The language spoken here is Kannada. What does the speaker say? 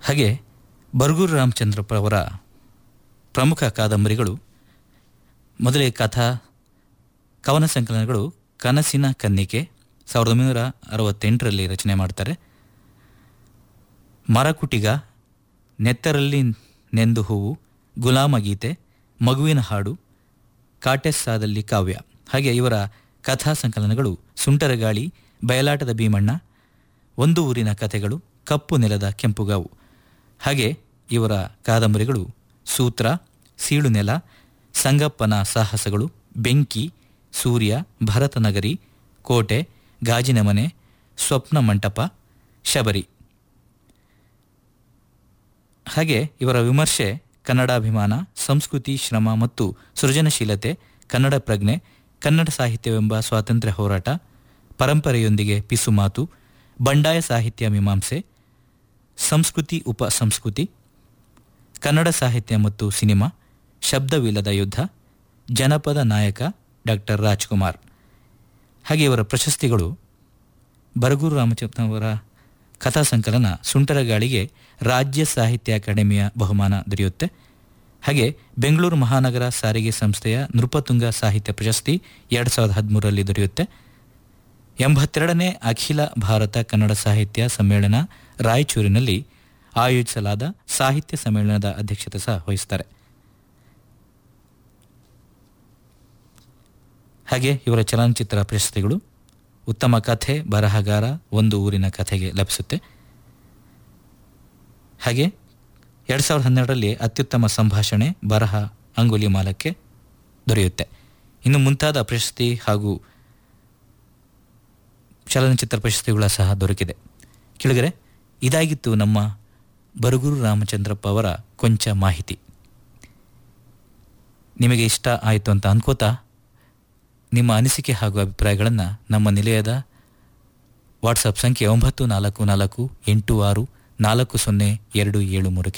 ಹಾಗೆ ಬರಗೂರು ರಾಮಚಂದ್ರಪ್ಪ ಅವರ ಪ್ರಮುಖ ಕಾದಂಬರಿಗಳು ಮೊದಲೇ ಕಥಾ ಕವನ ಸಂಕಲನಗಳು ಕನಸಿನ ಕನ್ನಿಕೆ ಸಾವಿರದ ಒಂಬೈನೂರ ಅರವತ್ತೆಂಟರಲ್ಲಿ ರಚನೆ ಮಾಡ್ತಾರೆ ಮರಕುಟಿಗ ನೆತ್ತರಲ್ಲಿ ನೆಂದು ಹೂವು ಗುಲಾಮ ಗೀತೆ ಮಗುವಿನ ಹಾಡು ಕಾಟೆಸ್ಸಾದಲ್ಲಿ ಕಾವ್ಯ ಹಾಗೆ ಇವರ ಕಥಾ ಸಂಕಲನಗಳು ಸುಂಟರಗಾಳಿ ಬಯಲಾಟದ ಭೀಮಣ್ಣ ಒಂದು ಊರಿನ ಕಥೆಗಳು ಕಪ್ಪು ನೆಲದ ಕೆಂಪುಗಾವು ಹಾಗೆ ಇವರ ಕಾದಂಬರಿಗಳು ಸೂತ್ರ ಸೀಳು ನೆಲ ಸಂಗಪ್ಪನ ಸಾಹಸಗಳು ಬೆಂಕಿ ಸೂರ್ಯ ಭರತನಗರಿ ಕೋಟೆ ಗಾಜಿನ ಮನೆ ಸ್ವಪ್ನ ಮಂಟಪ ಶಬರಿ ಹಾಗೆ ಇವರ ವಿಮರ್ಶೆ ಕನ್ನಡಾಭಿಮಾನ ಸಂಸ್ಕೃತಿ ಶ್ರಮ ಮತ್ತು ಸೃಜನಶೀಲತೆ ಕನ್ನಡ ಪ್ರಜ್ಞೆ ಕನ್ನಡ ಸಾಹಿತ್ಯವೆಂಬ ಸ್ವಾತಂತ್ರ್ಯ ಹೋರಾಟ ಪರಂಪರೆಯೊಂದಿಗೆ ಪಿಸು ಮಾತು ಬಂಡಾಯ ಸಾಹಿತ್ಯ ಮೀಮಾಂಸೆ ಸಂಸ್ಕೃತಿ ಉಪ ಸಂಸ್ಕೃತಿ ಕನ್ನಡ ಸಾಹಿತ್ಯ ಮತ್ತು ಸಿನಿಮಾ ಶಬ್ದವಿಲ್ಲದ ಯುದ್ಧ ಜನಪದ ನಾಯಕ ಡಾಕ್ಟರ್ ರಾಜ್ಕುಮಾರ್ ಹಾಗೆ ಇವರ ಪ್ರಶಸ್ತಿಗಳು ಬರಗೂರು ರಾಮಚಂದ್ರ ಅವರ ಕಥಾ ಸಂಕಲನ ಸುಂಟರಗಾಳಿಗೆ ರಾಜ್ಯ ಸಾಹಿತ್ಯ ಅಕಾಡೆಮಿಯ ಬಹುಮಾನ ದೊರೆಯುತ್ತೆ ಹಾಗೆ ಬೆಂಗಳೂರು ಮಹಾನಗರ ಸಾರಿಗೆ ಸಂಸ್ಥೆಯ ನೃಪತುಂಗ ಸಾಹಿತ್ಯ ಪ್ರಶಸ್ತಿ ಎರಡು ಸಾವಿರದ ಹದಿಮೂರರಲ್ಲಿ ದೊರೆಯುತ್ತೆ ಎಂಬತ್ತೆರಡನೇ ಅಖಿಲ ಭಾರತ ಕನ್ನಡ ಸಾಹಿತ್ಯ ಸಮ್ಮೇಳನ ರಾಯಚೂರಿನಲ್ಲಿ ಆಯೋಜಿಸಲಾದ ಸಾಹಿತ್ಯ ಸಮ್ಮೇಳನದ ಅಧ್ಯಕ್ಷತೆ ಸಹ ವಹಿಸುತ್ತಾರೆ ಹಾಗೆ ಇವರ ಚಲನಚಿತ್ರ ಪ್ರಶಸ್ತಿಗಳು ಉತ್ತಮ ಕಥೆ ಬರಹಗಾರ ಒಂದು ಊರಿನ ಕಥೆಗೆ ಲಭಿಸುತ್ತೆ ಹಾಗೆ ಎರಡು ಸಾವಿರದ ಹನ್ನೆರಡರಲ್ಲಿ ಅತ್ಯುತ್ತಮ ಸಂಭಾಷಣೆ ಬರಹ ಅಂಗುಲಿ ಮಾಲಕ್ಕೆ ದೊರೆಯುತ್ತೆ ಇನ್ನು ಮುಂತಾದ ಪ್ರಶಸ್ತಿ ಹಾಗೂ ಚಲನಚಿತ್ರ ಪ್ರಶಸ್ತಿಗಳ ಸಹ ದೊರಕಿದೆ ಕೆಳಗರೆ ಇದಾಗಿತ್ತು ನಮ್ಮ ಬರಗೂರು ರಾಮಚಂದ್ರಪ್ಪ ಅವರ ಕೊಂಚ ಮಾಹಿತಿ ನಿಮಗೆ ಇಷ್ಟ ಆಯಿತು ಅಂತ ಅನ್ಕೋತಾ ನಿಮ್ಮ ಅನಿಸಿಕೆ ಹಾಗೂ ಅಭಿಪ್ರಾಯಗಳನ್ನು ನಮ್ಮ ನಿಲಯದ ವಾಟ್ಸಪ್ ಸಂಖ್ಯೆ ಒಂಬತ್ತು ನಾಲ್ಕು ನಾಲ್ಕು ಎಂಟು ಆರು ನಾಲ್ಕು ಸೊನ್ನೆ ಎರಡು ಏಳು ಮೂರಕ್ಕೆ